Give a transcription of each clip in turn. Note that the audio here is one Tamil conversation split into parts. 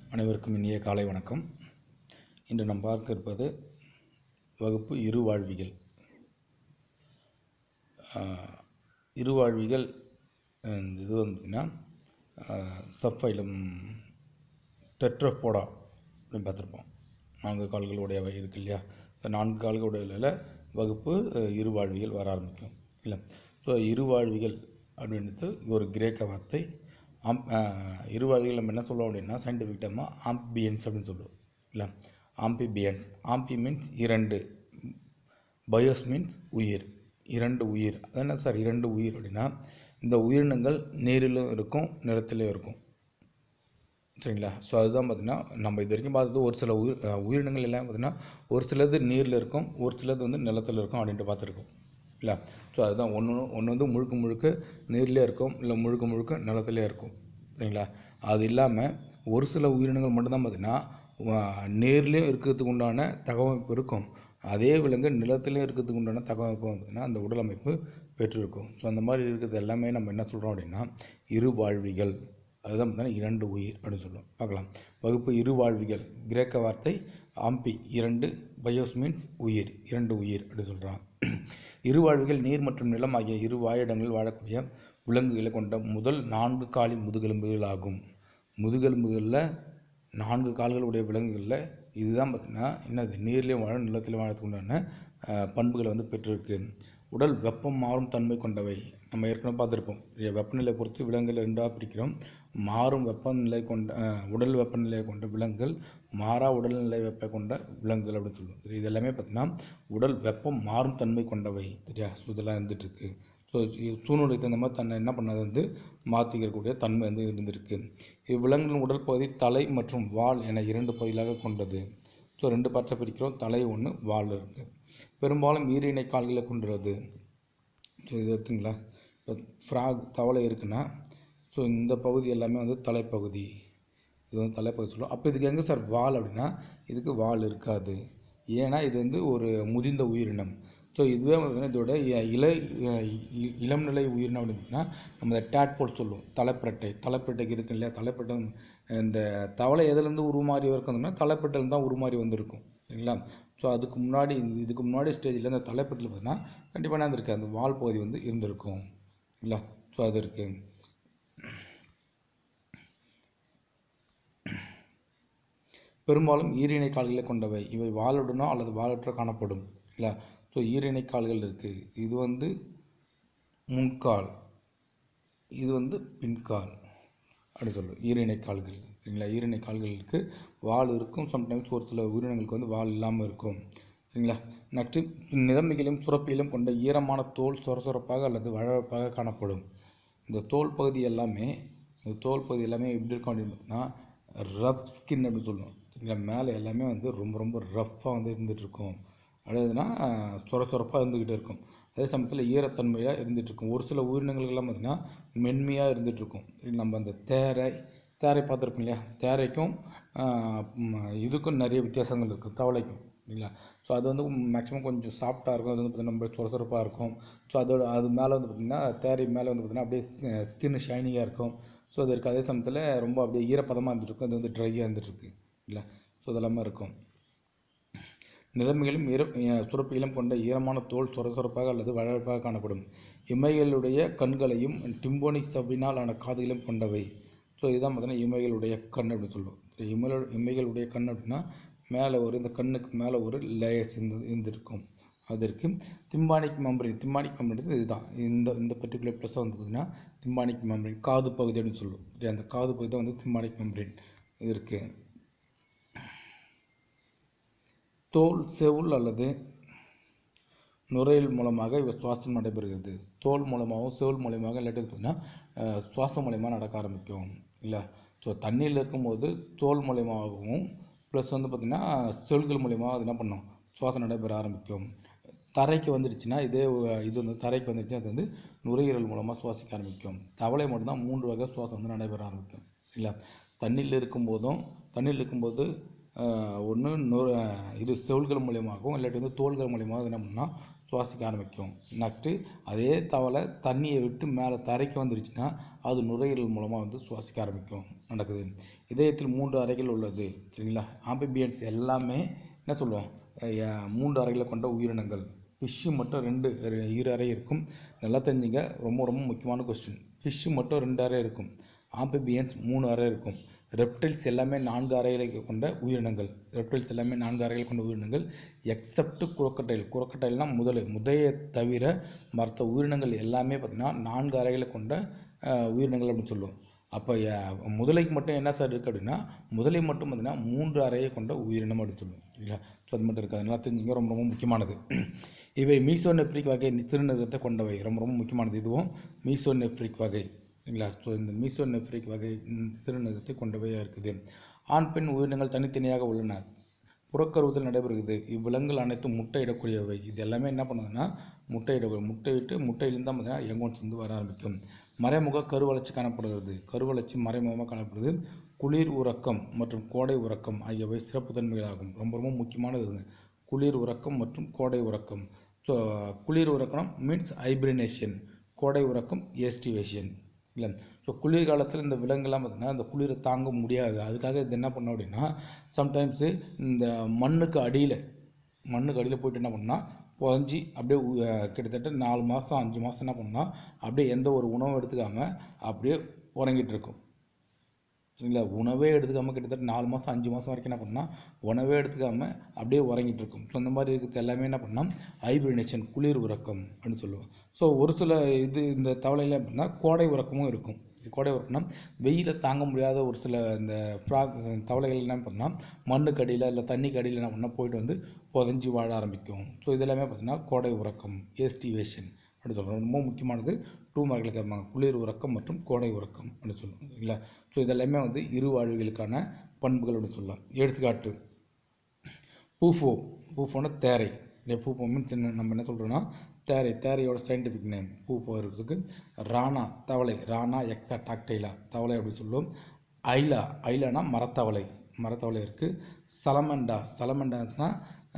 அனைவருக்கும் இனிய காலை வணக்கம் இன்று நாம் பார்க்க இருப்பது வகுப்பு இருவாழ்விகள் ஆஹ், இருவாழ்விகள் அஹ், இந்த இது வந்துன்னா சஃபைலம் டெட்ரப்போடா அப்படின்னு பார்த்துருப்போம் நான்கு கால்களுடையவை இருக்கு இல்லையா இந்த நான்கு கால்களுடைய வகுப்பு அஹ், இருவாழ்விகள் வர ஆரம்பிக்கும் இல்லை ஸோ இருவாழ்விகள் அப்படின்றது ஒரு கிரேக்க வார்த்தை ஆம் அஹ், இருவாழ்விகள் நம்ம என்ன சொல்லுவோம் அப்படின்னா சயின்டிஃபிக் டேமாக ஆம்பியன்ஸ் அப்படின்னு சொல்லுவோம் இல்லை ஆம்பிபியன்ஸ் ஆம்பி மீன்ஸ் இரண்டு பயோஸ் மீன்ஸ் உயிர் இரண்டு உயிர் அது என்ன சார் இரண்டு உயிர் அப்படின்னா இந்த உயிரினங்கள் நீரிலும் இருக்கும் நிலத்திலும் இருக்கும் சரிங்களா ஸோ அதுதான் பார்த்தீங்கன்னா நம்ம இது வரைக்கும் பார்த்தது ஒரு சில உயிர் அஹ், உயிரினங்கள் எல்லாம் பார்த்தீங்கன்னா ஒரு சிலது நீரில் இருக்கும் ஒரு சிலது வந்து நிலத்தில் இருக்கும் அப்படின்ட்டு பார்த்துருக்கோம் இல்லை ஸோ அதுதான் ஒன்று ஒன்று வந்து முழுக்க முழுக்க நீர்லேயே இருக்கும் இல்லை முழுக்க முழுக்க நிலத்திலே இருக்கும் சரிங்களா அது இல்லாமல் ஒரு சில உயிரினங்கள் மட்டும்தான் பார்த்தீங்கன்னா வ- நீர்லேயும் இருக்கிறதுக்கு உண்டான தகவமைப்பு இருக்கும் அதே விலங்கு நிலத்திலையும் இருக்கிறதுக்கு உண்டான தகவமைப்பு பார்த்தீங்கன்னா அந்த உடல் அமைப்பு பெற்றிருக்கும் ஸோ அந்த மாதிரி இருக்கிறது எல்லாமே நம்ம என்ன சொல்கிறோம் அப்படின்னா இருவாழ்விகள் அதுதான் பார்த்தீங்கன்னா இரண்டு உயிர் அப்படின்னு சொல்லுவோம் பார்க்கலாம் வகுப்பு இருவாழ்விகள் கிரேக்க வார்த்தை ஆம்பி இரண்டு பயோஸ் மீன்ஸ் உயிர் இரண்டு உயிர் அப்படின்னு சொல்கிறான் இருவாழ்விகள் நீர் மற்றும் நிலம் ஆகிய இரு வாழிடங்களில் வாழக்கூடிய விலங்குகளை கொண்ட முதல் நான்கு காலி முதுகெலும்புகள் ஆகும் முதுகெலும்புகளில் நான்கு கால்கள் உடைய விலங்குகளில் இதுதான் பார்த்திங்கன்னா என்னது நீர்லேயும் வாழும் நிலத்திலையும் வாழறதுக்கு உண்டான அஹ், பண்புகளை வந்து பெற்றிருக்கு உடல் வெப்பம் மாறும் தன்மை கொண்டவை நம்ம ஏற்கனவே பார்த்துருப்போம் இ- வெப்பநிலை பொறுத்து விலங்குகள் ரெண்டாக பிரிக்கிறோம் மாறும் வெப்பநிலை கொண்ட அஹ், உடல் வெப்பநிலையை கொண்ட விலங்குகள் மாறா உடல்நிலை வெப்ப கொண்ட விலங்குகள் அப்படின்னு சொல்லுவோம் சரி, இது எல்லாமே பார்த்திங்கன்னா உடல் வெப்பம் மாறும் தன்மை கொண்டவை சரியா ஸோ இதெல்லாம் இருந்துகிட்ருக்கு ஸோ சூழ்நிலைக்கு தகுந்த மாதிரி தன்னை என்ன பண்ணது வந்து மாற்றிக்கக்கூடிய தன்மை வந்து இருந்திருக்கு இவ்விலங்குகளின் உடல் பகுதி தலை மற்றும் வால் என இரண்டு பகுதிகளாக கொண்டது ஸோ ரெண்டு பார்ட்டாக பிரிக்கிறோம் தலை ஒன்று வால் இருக்குது பெரும்பாலும் ஈரிணை கால்களை கொண்டுள்ளது ஸோ இது எடுத்துங்களா இப்போ ஃப்ராக் தவளை இருக்குன்னா ஸோ இந்த பகுதி எல்லாமே வந்து தலைப்பகுதி இது வந்து தலைப்பகுதி சொல்லுவோம் அப்போ இதுக்கு எங்கே சார் வால் அப்படின்னா இதுக்கு வால் இருக்காது ஏன்னா இது வந்து ஒரு முதிர்ந்த உயிரினம் ஸோ இதுவே வந்து இதோட இ- இலை இ- இளம் நிலை உயிரினம் அப்படின்னா நம்ம இந்த டேட்போல் சொல்லுவோம் தலைப்பட்டை தலைப்பட்டைக்கு இருக்கு இல்லையா தலைப்பட்டை வந்து இந்த தவளை எதுலேருந்து உருமாறி இருக்குதுன்னா தலைப்பட்டையில தான் உருமாறி வந்திருக்கும் சரிங்களா ஸோ அதுக்கு முன்னாடி இந்த- இதுக்கு முன்னாடி ஸ்டேஜில் இந்த தலைப்பட்டில் பார்த்தீங்கன்னா கண்டிப்பாக என்ன இருக்கு அந்த வால் பகுதி வந்து இருந்திருக்கும் இல்லை ஸோ அது இருக்குது பெரும்பாலும் ஈரிணை கால்களை கொண்டவை இவை வாலுடனோ அல்லது வாலற்ற காணப்படும் இல்லை ஸோ ஈரிணை கால்கள் இருக்குது இது வந்து முன்கால் இது வந்து பின்கால் அப்படி சொல்லுவோம் ஈரிணை கால்கள் சரிங்களா ஈரிணை கால்களுக்கு வால் இருக்கும் சம்டைம்ஸ் ஒரு சில உயிரினங்களுக்கு வந்து வால் இல்லாமல் இருக்கும் சரிங்களா நெக்ஸ்ட்டு நிறமிகளும் சுரப்பிலும் கொண்ட ஈரமான தோல் சொரசொரப்பாக அல்லது வழவழப்பாக காணப்படும் இந்த தோல் பகுதி எல்லாமே இந்த தோல் பகுதி எல்லாமே எப்படி இருக்கும் அப்படின்னு பார்த்தீங்கன்னா ரஃப் ஸ்கின் அப்படின்னு சொல்லுவோம் சரிங்களா மேலே எல்லாமே வந்து ரொம்ப ரொம்ப ரஃப்பாக வந்து இருந்துகிட்டு இருக்கும் அடையதுன்னா சொர சொரப்பாக இருந்துக்கிட்டே இருக்கும் அதே சமயத்தில் ஈரத்தன்மையாக இருந்துகிட்டு இருக்கும் ஒரு சில உயிரினங்களுக்கெல்லாம் பார்த்திங்கன்னா மென்மையாக இருந்துகிட்டு இருக்கும் நம்ம அந்த தேரை தேரை பார்த்துருப்போம் இல்லையா தேரைக்கும் ஆஹ், ம், இதுக்கும் நிறைய வித்தியாசங்கள் இருக்குது தவளைக்கும் இல்லைங்களா ஸோ அது வந்து மேக்ஸிமம் கொஞ்சம் சாஃப்டாக இருக்கும் அது வந்து பார்த்திங்கன்னா ரொம்ப சொரசொரப்பாக இருக்கும் ஸோ அதோட அது மேலே வந்து பார்த்திங்கன்னா தேரை மேலே வந்து பார்த்திங்கன்னா அப்படியே ஸ்கின் ஷைனிங்காக இருக்கும் ஸோ அது இருக்குது அதே சமயத்தில் ரொம்ப அப்படியே ஈரப்பதமாக இருந்துட்டு இருக்கும் அது வந்து ட்ரையாக இருந்துட்டு இருக்கு இல்லை ஸோ இதெல்லாமே இருக்கும் நிலைமைகளும் ஈர அஹ் சுரப்பிகளும் கொண்ட ஈரமான தோல் சொரசொரப்பாக அல்லது வழவழப்பாக காணப்படும் இமைகளுடைய கண்களையும் டிம்போனிக் சவ்வினால் ஆன காதுகளையும் கொண்டவை ஸோ இதுதான் பார்த்தீங்கன்னா இமைகளுடைய கண் அப்படின்னு சொல்லுவோம் இமைகள் இமைகளுடைய கண் அப்படின்னா மேலே ஒரு இந்த கண்ணுக்கு மேலே ஒரு லேயர்ஸ் இருந்து இருந்திருக்கும் அது இருக்குது திம்பானிக் மெம்பரின் திம்பானிக் மெம்பரின் இதுதான் இந்த இந்த பர்டிகுலர் ப்ளஸ்ஸாக வந்து பார்த்திங்கன்னா திம்பானிக் மெம்பரின் காது பகுதி அப்படின்னு சொல்லுவோம் சரியா? அந்த காது பகுதி தான் வந்து திம்பானிக் மெம்பரின் இது இருக்குது தோல் செவுள் அல்லது நுரையீரல் மூலமாக இவ சுவாசம் நடைபெறுகிறது தோல் மூலமாகவும் செவுள் மூலமாக இல்லாட்டி பார்த்தீங்கன்னா அஹ், சுவாசம் மூலயமா நடக்க ஆரம்பிக்கும் இல்லை ஸோ தண்ணியில் இருக்கும்போது தோல் மூலயமாகவும் ப்ளஸ் வந்து பார்த்திங்கன்னா செவுள்கள் மூலயமா அது என்ன பண்ணும் சுவாசம் நடைபெற ஆரம்பிக்கும் தரைக்கு வந்துடுச்சுன்னா இதே ஒ- இது வந்து தரைக்கு வந்துடுச்சுன்னா அது வந்து நுரையீரல் மூலமாக சுவாசிக்க ஆரம்பிக்கும் தவளை மட்டும்தான் மூன்று வகை சுவாசம் வந்து நடைபெற ஆரம்பிக்கும் இல்லை தண்ணியில் இருக்கும்போதும் தண்ணியில் இருக்கும்போது ஒன்று நுர இது செவுள்கள் மூலியமாகவும் இல்லாட்டி வந்து தோள்கள் மூலியமாக என்ன பண்ணால் சுவாசிக்க ஆரம்பிக்கும் நட்டு அதே தவளை தண்ணியை விட்டு மேலே தரைக்கு வந்துருச்சுன்னா அது நுரையீரல் மூலமாக வந்து சுவாசிக்க ஆரம்பிக்கும் நடக்குது இதயத்தில் மூன்று அறைகள் உள்ளது சரிங்களா ஆம்பிபியன்ஸ் எல்லாமே என்ன சொல்லுவோம் அஹ் மூன்று அறைகளை கொண்ட உயிரினங்கள் ஃபிஷ்ஷு மட்டும் ரெண்டு ரெ- இரு அறை இருக்கும் நல்லா தெரிஞ்சுங்க ரொம்ப ரொம்ப முக்கியமான கொஸ்டின் ஃபிஷ்ஷு மட்டும் ரெண்டு அறை இருக்கும் ஆம்பிபியன்ஸ் மூணு அறை இருக்கும் ரெப்டைல்ஸ் எல்லாமே நான்கு அறைகளை கொண்ட உயிரினங்கள் ரெப்டைல்ஸ் எல்லாமே நான்கு அறைகளை கொண்ட உயிரினங்கள் எக்ஸப்ட் குரோக்கட்டைல் குரோக்கட்டைல்னால் முதலை முதையை தவிர மற்ற உயிரினங்கள் எல்லாமே பார்த்திங்கன்னா நான்கு அறைகளை கொண்ட அஹ், உயிரினங்கள் அப்படின்னு சொல்லுவோம் அப்போ முதலைக்கு மட்டும் என்ன சார் இருக்குது அப்படின்னா முதலை மட்டும் பார்த்திங்கன்னா மூன்று அறையை கொண்ட உயிரினம் அப்படின்னு சொல்லுவோம் இல்லையா ஸோ அது மட்டும் இருக்காது நல்லா தெரிஞ்சுங்க ரொம்ப ரொம்ப முக்கியமானது இவை மீசோநெப்ரிக் வகை சிறுநீரகத்தை கொண்டவை ரொம்ப ரொம்ப முக்கியமானது இதுவும் மீசோநெப்ரிக் வகை இல்லைங்களா ஸோ இந்த மீசோநெப்ரிக் வகை ம், சிறுநீரகத்தை கொண்டவையாக இருக்குது ஆண் பெண் உயிரினங்கள் தனித்தனியாக உள்ளன புறக்கருவுதல் நடைபெறுகிறது இவ்விலங்குகள் அனைத்தும் முட்டையிடக்கூடியவை இது எல்லாமே என்ன பண்ணுதுன்னா முட்டையிட முட்டையிட்டு முட்டையிலிருந்து தான் பார்த்தீங்கன்னா யங்கோன்ஸ் வந்து வர ஆரம்பிக்கும் மறைமுக கருவளர்ச்சி காணப்படுகிறது கருவளர்ச்சி மறைமுகமாக காணப்படுது குளிர் உறக்கம் மற்றும் கோடை உறக்கம் ஆகியவை சிறப்பு தன்மைகளாகும் ரொம்ப ரொம்ப முக்கியமானது இதுங்க குளிர் உறக்கம் மற்றும் கோடை உறக்கம் ஸோ குளிர் உறக்கம் மீன்ஸ் ஹைப்ரினேஷன் கோடை உறக்கம் ஏஸ்டிவேஷன் இல்லை ஸோ குளிர்காலத்தில் இந்த விலங்குலாம் பார்த்திங்கன்னா இந்த குளிரை தாங்க முடியாது அதுக்காக இது என்ன பண்ணோம் அப்படின்னா சம்டைம்ஸு இந்த மண்ணுக்கு அடியில் மண்ணுக்கு அடியில் போயிட்டு என்ன பண்ணால் புதஞ்சி அப்படியே உ- அஹ் கிட்டத்தட்ட நாலு மாதம் அஞ்சு மாதம் என்ன பண்ணால் அப்படியே எந்த ஒரு உணவும் எடுத்துக்காமல் அப்படியே உறங்கிட்டு இருக்கும் இல்லை உணவே எடுத்துக்காமல் கிட்டத்தட்ட நாலு மாதம் அஞ்சு மாதம் வரைக்கும் என்ன பண்ணால் உணவே எடுத்துக்காமல் அப்படியே உறங்கிட்டு இருக்கும் ஸோ அந்த மாதிரி இருக்கிறது எல்லாமே என்ன பண்ணால் ஹைப்ரினேஷன் குளிர் உறக்கம் அப்படின்னு சொல்லுவோம் ஸோ ஒரு சில இது இந்த தவளையில் அப்படின்னா கோடை உறக்கமும் இருக்கும் இது கோடை உறக்கம்னா வெயிலை தாங்க முடியாத ஒரு சில இந்த ஃப்ராக் தவளைகள் என்ன பண்ணால் மண்ணுக்கு அடியில் இல்லை தண்ணிக்கு அடியில் என்ன பண்ணால் போயிட்டு வந்து புதஞ்சி வாழ ஆரம்பிக்கும் ஸோ இதெல்லாமே பார்த்திங்கன்னா கோடை உறக்கம் ஏஸ்டிவேஷன் அப்படின்னு சொல்கிறோம் ரொம்ப முக்கியமானது டூ மார்க்கில் கேட்பாங்க குளிர் உறக்கம் மற்றும் கோடை உறக்கம் அப்படின்னு சொல்லுவோம் சரிங்களா ஸோ இதெல்லாமே வந்து இரு வாழ்விகளுக்கான பண்புகள் அப்படின்னு சொல்லலாம் எடுத்துக்காட்டு பூஃபோ பூஃபோனா தேரை இந்த பூஃபோ மீன்ஸ் என்ன நம்ம என்ன சொல்கிறோன்னா தேரை தேரையோட சயின்டிஃபிக் நேம் பூஃபோ இருக்கிறதுக்கு ராணா தவளை ராணா எக்ஸா டாக்டைலா தவளை அப்படின்னு சொல்லுவோம் ஐலா ஐலானா மரத்தவளை மரத்தவளை இருக்குது சலமண்டா சலமண்டாஸ்னால்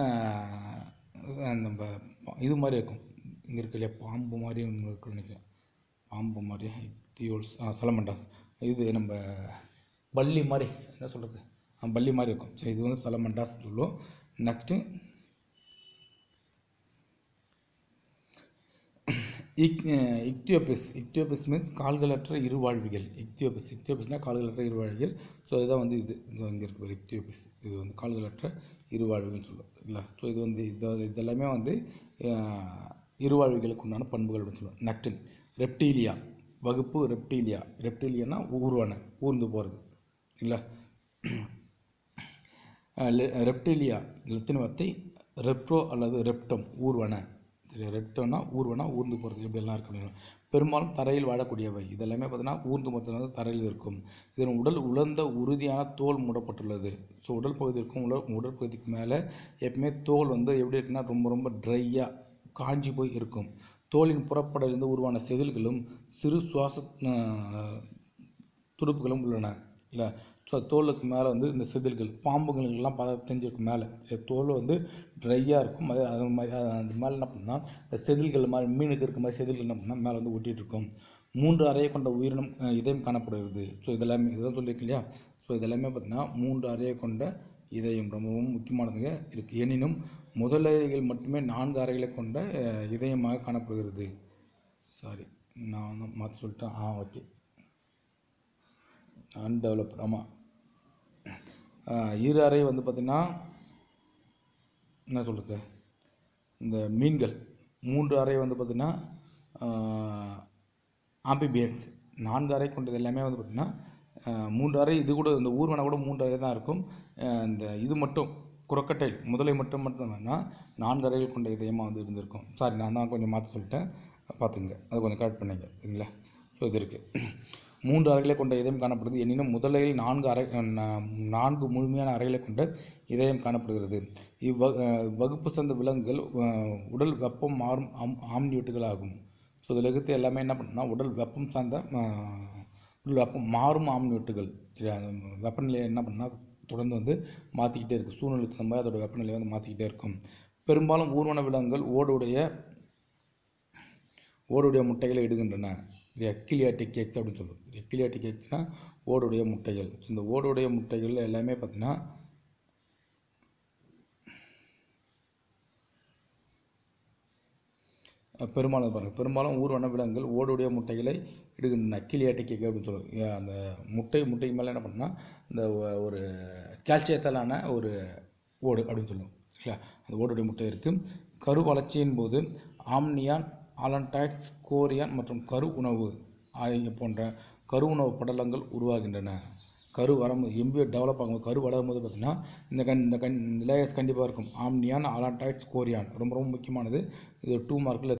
நம்ம இது மாதிரி இருக்கும் இங்கே இருக்கு இல்லையா பாம்பு மாதிரி ஒன்று இருக்குன்னு நினைக்கிறேன் பாம்பு மாதிரி தியோல்ஸ் சலமண்டாஸ் இது நம்ம பல்லி மாதிரி என்ன சொல்கிறது பல்லி மாதிரி இருக்கும் சரி இது வந்து சலமண்டாஸ் சொல்லுவோம் நெக்ஸ்ட்டு இக் இக்தியோபிஸ் இக்தியோபிஸ் மீன்ஸ் கால்களற்ற இருவாழ்விகள் இக்தியோபிஸ் இக்தியோபிஸ்னால் கால்களற்ற இருவாழ்விகள் ஸோ இதுதான் வந்து இது இது இங்கே இருக்கு இக்தியோபிஸ் இது வந்து கால்களற்ற இருவாழ்விகள்னு சொல்லுவோம் இல்லை ஸோ இது வந்து இது இதெல்லாமே வந்து அஹ், இருவாழ்விகளுக்கு உண்டான பண்புகள் அப்படின்னு சொல்லுவோம் நக்டின் ரெப்டீலியா வகுப்பு ரெப்டீலியா ரெப்டீலியானா ஊர்வன ஊர்ந்து போகிறது இல்லை ரெப்டிலியா லத்தின் வார்த்தை ரெப்டோ அல்லது ரெப்டம் ஊர்வன சரி ரெப்டோனா ஊர்வனா ஊர்ந்து போகிறது இப்படியெல்லாம் இருக்கு அப்படின்னா பெரும்பாலும் தரையில் வாழக்கூடியவை இதெல்லாமே பார்த்தீங்கன்னா ஊர்ந்து போகிறது வந்து தரையில் இருக்கும் இதன் உடல் உலர்ந்த உறுதியான தோல் மூடப்பட்டுள்ளது ஸோ உடல் பகுதி இருக்கும் உடல் உடற்பகுதிக்கு மேலே எப்பவுமே தோல் வந்து எப்படி இருக்குன்னா ரொம்ப ரொம்ப ட்ரையாக காஞ்சி போய் இருக்கும் தோலின் புறப்படையிலிருந்து உருவான செதில்களும் சிறு சுவாச அஹ், துடுப்புகளும் உள்ளன இல்லை ஸோ தோலுக்கு மேலே வந்து இந்த செதில்கள் பாம்புகளுக்கெல்லாம் பார்த்து தெரிஞ்சிருக்கும் மேலே சரி, தோல் வந்து ட்ரையாக இருக்கும் அது அது மாதிரி அது அந்த மேலே என்ன பண்ணால் இந்த செதில்கள் மாதிரி மீனுக்கு இருக்க மாதிரி செதில்கள் என்ன பண்ணால் மேலே வந்து ஒட்டிகிட்டு இருக்கும் மூன்று அறையை கொண்ட உயிரினம் அஹ், இதயம் காணப்படுகிறது ஸோ இதெல்லாமே இதுதான் சொல்லியிருக்கு இல்லையா ஸோ இதெல்லாமே பார்த்திங்கன்னா மூன்று அறையை கொண்ட இதயம் ரொம்பவும் முக்கியமானதுங்க இருக்குது எனினும் முதலைகள் மட்டுமே நான்கு அறைகளை கொண்ட அஹ், இதயமாக காணப்படுகிறது சாரி நான் மாற்றி சொல்லிட்டேன் ஆ ஓகே அன்டெவலப்ட் ஆமாம் இரு அறை வந்து பார்த்திங்கன்னா என்ன சொல்கிறது இந்த மீன்கள் மூன்று அறை வந்து பார்த்திங்கன்னா ஆம்பிபியன்ஸ் நான்கு அறை கொண்டது எல்லாமே வந்து பார்த்திங்கன்னா ஆஹ், மூன்று அறை இது கூட இந்த ஊர்வனை கூட மூன்று அறை தான் இருக்கும் ஆஹ், இந்த இது மட்டும் குரக்கட்டைல் முதலை மட்டும் மட்டும் வேணால் நான்கு அறைகள் கொண்ட இதயமாக வந்து இருந்திருக்கும் சாரி நான் தான் கொஞ்சம் மாற்றி சொல்லிட்டேன் பார்த்துங்க அது கொஞ்சம் கரெக்ட் பண்ணுங்க சரிங்களா ஸோ இது இருக்குது மூன்று அறைகளை கொண்ட இதயம் காணப்படுது எனினும் முதலையில் நான்கு அறை நா- நான்கு முழுமையான அறைகளை கொண்ட இதயம் காணப்படுகிறது இவ்வ அஹ் வகுப்பு சார்ந்த விலங்குகள் அஹ், உடல் வெப்பம் மாறும் ஆம் ஆம்னியூட்டுகள் ஆகும் ஸோ இதில் இருக்கிறது எல்லாமே என்ன பண்ணுன்னா உடல் வெப்பம் சார்ந்த அஹ், உடல் வெப்பம் மாறும் ஆம்னியூட்டுகள் சரியா அந்த வெப்பநிலையை என்ன பண்ணால் தொடர்ந்து வந்து மாற்றிக்கிட்டே இருக்குது சூழ்நிலைக்கு தகுந்த மாதிரி அதோட வெப்பநிலையை வந்து மாற்றிக்கிட்டே இருக்கும் பெரும்பாலும் ஊர்வன விலங்குகள் ஓடுடைய ஓடுடைய முட்டைகளை இடுகின்றன இது எக்கிலியாட்டிக் எக்ஸ் அப்படின்னு சொல்லுவோம் எக்கிலியாட்டிக் எக்ஸ்னால் ஓடுடைய முட்டைகள் ஸோ இந்த ஓடுடைய முட்டைகள் எல்லாமே பார்த்தீங்கன்னா அஹ் பெரும்பாலும் பாருங்கள் பெரும்பாலும் ஊர்வன விலங்குகள் ஓடுடைய முட்டைகளை இடுகின்றன கிளியாட்டிக் எக் அப்படின்னு சொல்லுவோம் ஏன் அந்த முட்டை முட்டை மேலே என்ன பண்ணால் இந்த ஒ- ஒரு கால்சியத்தாலான ஒரு ஓடு அப்படின்னு சொல்லுவோம் இல்லையா அந்த ஓடுடைய முட்டை இருக்குது கரு வளர்ச்சியின் போது ஆம்னியான் ஆலன்டைட்ஸ் கோரியான் மற்றும் கரு உணவு ஆகிய போன்ற கரு உணவு படலங்கள் உருவாகின்றன கரு வரும்போது எம்பியோ டெவலப் ஆகும்போது கரு வளரும்போது பார்த்திங்கன்னா இந்த கண் இந்த கண் லேயர்ஸ் கண்டிப்பாக இருக்கும் ஆம்னியான் ஆலான்டைட்ஸ் கோரியான் ரொம்ப ரொம்ப முக்கியமானது இது டூ மார்க்கில்